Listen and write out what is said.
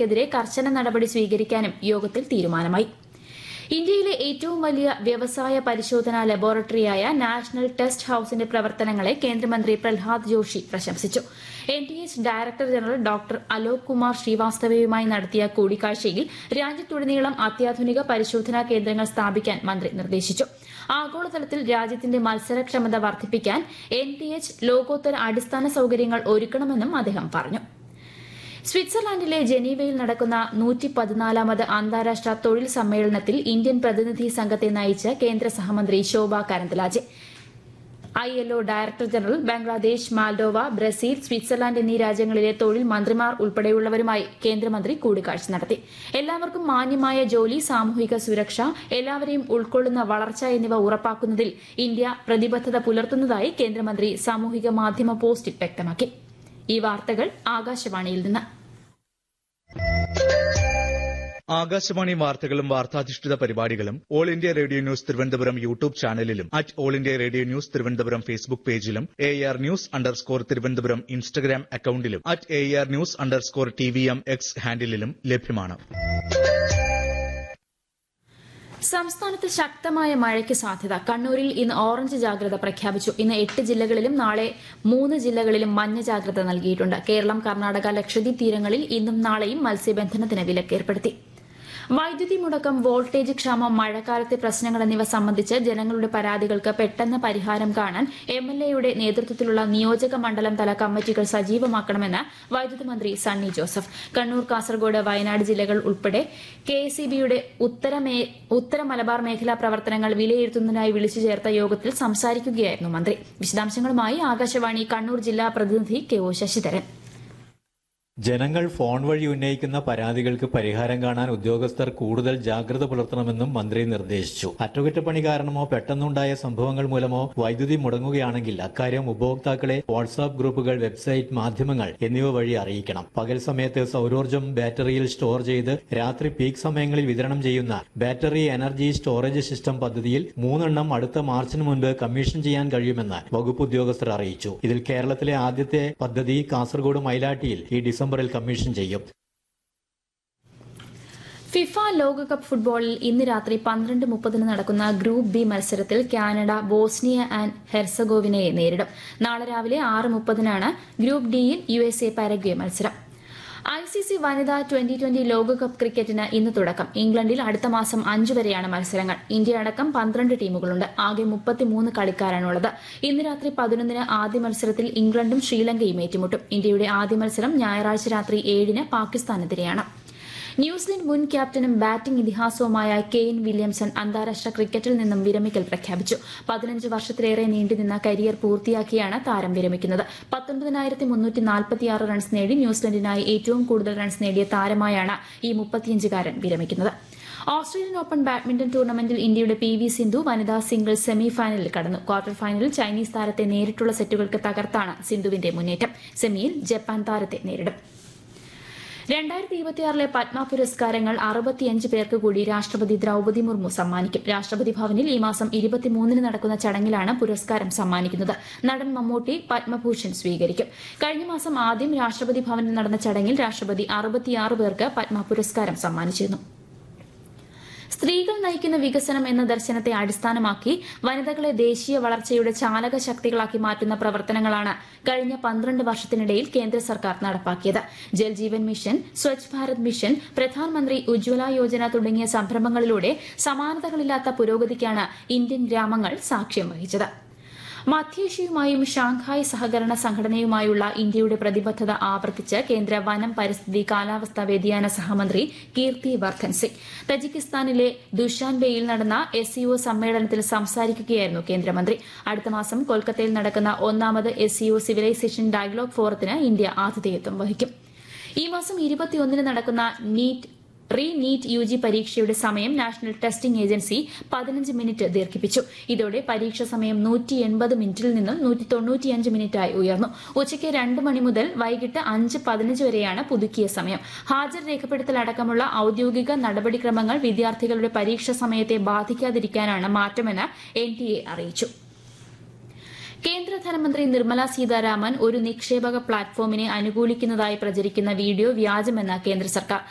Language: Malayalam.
നടത്തുന്നവർക്കെതിരെ കർശന നടപടി സ്വീകരിക്കാനും യോഗത്തിൽ തീരുമാനമായി ഇന്ത്യയിലെ ഏറ്റവും വലിയ വ്യവസായ പരിശോധനാ ലബോറട്ടറിയായ നാഷണൽ ടെസ്റ്റ് ഹൌസിന്റെ പ്രവർത്തനങ്ങളെ കേന്ദ്രമന്ത്രി പ്രഹ്ലാദ് ജോഷി പ്രശംസിച്ചു N T H director general doctor Alok Kumar ശ്രീവാസ്തവയുമായി നടത്തിയ കൂടിക്കാഴ്ചയിൽ രാജ്യത്തുടനീളം അത്യാധുനിക പരിശോധനാ കേന്ദ്രങ്ങൾ സ്ഥാപിക്കാൻ മന്ത്രി നിർദ്ദേശിച്ചു ആഗോളതലത്തിൽ രാജ്യത്തിന്റെ മത്സരക്ഷമത വർദ്ധിപ്പിക്കാൻ എൻ ടി എച്ച് ലോകോത്തര അടിസ്ഥാന സൌകര്യങ്ങൾ ഒരുക്കണമെന്നും അദ്ദേഹം പറഞ്ഞു സ്വിറ്റ്സർലാൻഡിലെ ജനീവയിൽ നടക്കുന്ന നൂറ്റി പതിനാലാമത് അന്താരാഷ്ട്ര തൊഴിൽ സമ്മേളനത്തിൽ ഇന്ത്യൻ പ്രതിനിധി സംഘത്തെ നയിച്ച കേന്ദ്ര സഹമന്ത്രി Shobha Karandlaje I LO director general Bangladesh Moldova Brazil Switzerland എന്നീ രാജ്യങ്ങളിലെ തൊഴിൽ മന്ത്രിമാർ ഉൾപ്പെടെയുള്ളവരുമായി കേന്ദ്രമന്ത്രി കൂടിക്കാഴ്ച നടത്തി എല്ലാവർക്കും മാന്യമായ ജോലി സാമൂഹിക സുരക്ഷ എല്ലാവരെയും ഉൾക്കൊള്ളുന്ന വളർച്ച എന്നിവ ഉറപ്പാക്കുന്നതിൽ ഇന്ത്യ പ്രതിബദ്ധത പുലർത്തുന്നതായി കേന്ദ്രമന്ത്രി സാമൂഹിക മാധ്യമ പോസ്റ്റിൽ വ്യക്തമാക്കി ഈ വാർത്തകൾ ആകാശവാണിയിൽ നിന്ന് ആകാശവാണി വാർത്തകളും വാർത്താധിഷ്ഠിത പരിപാടികളും All India Radio News Thiruvananthapuram YouTube ചാനലിലും at All India Radio News Thiruvananthapuram Facebook പേജിലും A R news underscore Thiruvananthapuram Instagram അക്കൌണ്ടിലും at A R news underscore T V M X ഹാൻഡിലും ലഭ്യമാണ് സംസ്ഥാനത്ത് ശക്തമായ മഴയ്ക്ക് സാധ്യത കണ്ണൂരിൽ ഇന്ന് ഓറഞ്ച് ജാഗ്രത പ്രഖ്യാപിച്ചു ഇന്ന് എട്ട് ജില്ലകളിലും നാളെ മൂന്ന് ജില്ലകളിലും മഞ്ഞ ജാഗ്രത നൽകിയിട്ടുണ്ട് കേരളം കർണാടക ലക്ഷദ്വീപ് തീരങ്ങളിൽ ഇന്നും നാളെയും മത്സ്യബന്ധനത്തിന് വിലക്കേർപ്പെടുത്തി വൈദ്യുതി മുടക്കം വോൾട്ടേജ് ക്ഷാമം മഴക്കാലത്തെ പ്രശ്നങ്ങൾ എന്നിവ സംബന്ധിച്ച് ജനങ്ങളുടെ പരാതികൾക്ക് പെട്ടെന്ന് പരിഹാരം കാണാൻ എംഎൽഎയുടെ നേതൃത്വത്തിലുള്ള നിയോജക മണ്ഡലം തല കമ്മിറ്റികൾ സജീവമാക്കണമെന്ന് വൈദ്യുതി മന്ത്രി സണ്ണി ജോസഫ് കണ്ണൂർ കാസർഗോഡ് വയനാട് ജില്ലകൾ ഉൾപ്പെടെ കെഎസ്ഇബിയുടെ ഉത്തര മേ- ഉത്തര മലബാർ മേഖലാ പ്രവർത്തനങ്ങൾ വിലയിരുത്തുന്നതിനായി വിളിച്ചു ചേർത്ത യോഗത്തിൽ സംസാരിക്കുകയായിരുന്നു മന്ത്രി വിശദാംശങ്ങളുമായി ആകാശവാണി കണ്ണൂർ ജില്ലാ പ്രതിനിധി കെ ഒ ശശിധരൻ ജനങ്ങൾ ഫോൺ വഴി ഉന്നയിക്കുന്ന പരാതികൾക്ക് പരിഹാരം കാണാൻ ഉദ്യോഗസ്ഥർ കൂടുതൽ ജാഗ്രത പുലർത്തണമെന്നും മന്ത്രി നിർദ്ദേശിച്ചു അറ്റകുറ്റപ്പണി കാരണമോ പെട്ടെന്നുണ്ടായ സംഭവങ്ങൾ മൂലമോ വൈദ്യുതി മുടങ്ങുകയാണെങ്കിൽ അക്കാര്യം ഉപഭോക്താക്കളെ വാട്സാപ്പ് ഗ്രൂപ്പുകൾ വെബ്സൈറ്റ് മാധ്യമങ്ങൾ എന്നിവ വഴി അറിയിക്കണം പകൽ സമയത്ത് സൌരോർജ്ജം ബാറ്ററിയിൽ സ്റ്റോർ ചെയ്ത് രാത്രി പീക്ക് സമയങ്ങളിൽ വിതരണം ചെയ്യുന്ന ബാറ്ററി എനർജി സ്റ്റോറേജ് സിസ്റ്റം പദ്ധതിയിൽ മൂന്നെണ്ണം അടുത്ത മാർച്ചിന് മുൻപ് കമ്മീഷൻ ചെയ്യാൻ കഴിയുമെന്ന് വകുപ്പ് ഉദ്യോഗസ്ഥർ അറിയിച്ചു ഇതിൽ കേരളത്തിലെ ആദ്യത്തെ പദ്ധതി കാസർഗോഡ് മൈലാട്ടിയിൽ ഈ ഡിസംബറിൽ കമ്മീഷൻ ചെയ്യും ഫിഫ ലോകകപ്പ് ഫുട്ബോളിൽ ഇന്ന് രാത്രി പന്ത്രണ്ട് മുപ്പതിന് നടക്കുന്ന ഗ്രൂപ്പ് ബി മത്സരത്തിൽ കാനഡ ബോസ്നിയ ആൻഡ് ഹെർസഗോവിനയെ നേരിടും നാളെ രാവിലെ ആറ് മുപ്പതിനാണ് ഗ്രൂപ്പ് ഡിയിൽ യു എസ് എ പാരഗ്വേ മത്സരം ഐ സി സി വനിതാ ട്വന്റി ട്വന്റി ലോകകപ്പ് ക്രിക്കറ്റിന് ഇന്ന് തുടക്കം ഇംഗ്ലണ്ടിൽ അടുത്ത മാസം അഞ്ചു വരെയാണ് മത്സരങ്ങൾ ഇന്ത്യ അടക്കം പന്ത്രണ്ട് ടീമുകളുണ്ട് ആകെ മുപ്പത്തിമൂന്ന് കളിക്കാരാണുള്ളത് ഇന്ന് രാത്രി പതിനൊന്നിന് ആദ്യ മത്സരത്തിൽ ഇംഗ്ലണ്ടും ശ്രീലങ്കയും ഏറ്റുമുട്ടും ഇന്ത്യയുടെ ആദ്യ മത്സരം ഞായറാഴ്ച രാത്രി ഏഴിന് പാകിസ്ഥാനെതിരെയാണ് ന്യൂസിലൻഡ് മുൻ ക്യാപ്റ്റനും ബാറ്റിംഗ് ഇതിഹാസവുമായ കെയ്ൻ വില്യംസൺ അന്താരാഷ്ട്ര ക്രിക്കറ്റിൽ നിന്നും വിരമിക്കൽ പ്രഖ്യാപിച്ചു പതിനഞ്ച് വർഷത്തിലേറെ നീണ്ടുനിന്ന കരിയർ പൂർത്തിയാക്കിയാണ് താരം വിരമിക്കുന്നത് പത്തൊൻപതിനായിരത്തി മുന്നൂറ്റി നാൽപ്പത്തിയാറ് റൺസ് നേടി ന്യൂസിലൻഡിനായി ഏറ്റവും കൂടുതൽ റൺസ് നേടിയ താരമായാണ് ഈ മുപ്പത്തിയഞ്ചുകാരൻ വിരമിക്കുന്നത് ഓസ്ട്രേലിയൻ ഓപ്പൺ ബാഡ്മിന്റൺ ടൂർണമെന്റിൽ ഇന്ത്യയുടെ പി വി സിന്ധു വനിതാ സിംഗിൾസ് സെമി ഫൈനലിൽ കടന്നു ക്വാർട്ടർ ഫൈനലിൽ ചൈനീസ് താരത്തെ നേരിട്ടുള്ള സെറ്റുകൾക്ക് തകർത്താണ് സിന്ധുവിന്റെ മുന്നേറ്റം സെമിയിൽ ജപ്പാൻ താരത്തെ നേരിടും രണ്ടായിരത്തി ഇരുപത്തിയാറിലെ പത്മ പുരസ്കാരങ്ങൾ അറുപത്തിയഞ്ച് പേർക്ക് കൂടി രാഷ്ട്രപതി ദ്രൌപതി മുർമു സമ്മാനിക്കും രാഷ്ട്രപതി ഭവനിൽ ഈ മാസം ഇരുപത്തിമൂന്നിന് നടക്കുന്ന ചടങ്ങിലാണ് പുരസ്കാരം സമ്മാനിക്കുന്നത് നടൻ മമ്മൂട്ടി പത്മഭൂഷൺ സ്വീകരിക്കും കഴിഞ്ഞ മാസം ആദ്യം രാഷ്ട്രപതി ഭവനിൽ നടന്ന ചടങ്ങിൽ രാഷ്ട്രപതി അറുപത്തിയാറ് പേർക്ക് പത്മ പുരസ്കാരം സമ്മാനിച്ചിരുന്നു സ്ത്രീകൾ നയിക്കുന്ന വികസനം എന്ന ദർശനത്തെ അടിസ്ഥാനമാക്കി വനിതകളെ ദേശീയ വളർച്ചയുടെ ചാലക ശക്തികളാക്കി മാറ്റുന്ന പ്രവർത്തനങ്ങളാണ് കഴിഞ്ഞ പന്ത്രണ്ട് വർഷത്തിനിടയിൽ കേന്ദ്ര സർക്കാർ നടപ്പാക്കിയത് ജൽ ജീവൻ മിഷൻ സ്വച്ഛ് ഭാരത് മിഷൻ പ്രധാനമന്ത്രി ഉജ്ജ്വല യോജന തുടങ്ങിയ സംരംഭങ്ങളിലൂടെ സമാനതകളില്ലാത്ത പുരോഗതിക്കാണ് ഇന്ത്യൻ ഗ്രാമങ്ങൾ സാക്ഷ്യം വഹിച്ചത് മധ്യേഷ്യയുമായും ഷാങ്ഹായ് സഹകരണ സംഘടനയുമായുള്ള ഇന്ത്യയുടെ പ്രതിബദ്ധത ആവർത്തിച്ച് കേന്ദ്ര വനം പരിസ്ഥിതി കാലാവസ്ഥാ വ്യതിയാന സഹമന്ത്രി കീർത്തി വർദ്ധൻ സിംഗ് തജിക്കിസ്ഥാനിലെ ദുഷാൻബെയിൽ നടന്ന എസ് സിഒ സമ്മേളനത്തിൽ സംസാരിക്കുകയായിരുന്നു കേന്ദ്രമന്ത്രി അടുത്ത മാസം കൊൽക്കത്തയിൽ നടക്കുന്ന ഒന്നാമത് എസ് സിഒ സിവിലൈസേഷൻ ഡയലോഗ് ഫോറത്തിന് ഇന്ത്യ ആതിഥേയത്വം വഹിക്കും ഈ മാസം ഇരുപത്തിയൊന്നിന് നടക്കുന്ന NEET re NEET U G പരീക്ഷയുടെ സമയം നാഷണൽ ടെസ്റ്റിംഗ് ഏജൻസി പതിനഞ്ച് മിനിറ്റ് ദീർഘിപ്പിച്ചു ഇതോടെ പരീക്ഷ സമയം നൂറ്റി എൺപത് മിനിറ്റിൽ നിന്നും നൂറ്റി തൊണ്ണൂറ്റിയഞ്ച് മിനിറ്റായി ഉയർന്നു ഉച്ചയ്ക്ക് രണ്ട് മണി മുതൽ വൈകിട്ട് അഞ്ച് പതിനഞ്ച് വരെയാണ് പുതുക്കിയ സമയം ഹാജർ രേഖപ്പെടുത്തൽ അടക്കമുള്ള ഔദ്യോഗിക നടപടിക്രമങ്ങൾ വിദ്യാർത്ഥികളുടെ പരീക്ഷ സമയത്തെ ബാധിക്കാതിരിക്കാനാണ് മാറ്റമെന്ന് എൻ ടി എ അറിയിച്ചു കേന്ദ്ര ധനമന്ത്രി നിർമ്മല സീതാരാമൻ ഒരു നിക്ഷേപക പ്ലാറ്റ്ഫോമിനെ അനുകൂലിക്കുന്നതായി പ്രചരിക്കുന്ന വീഡിയോ വ്യാജമെന്ന് കേന്ദ്ര സർക്കാർ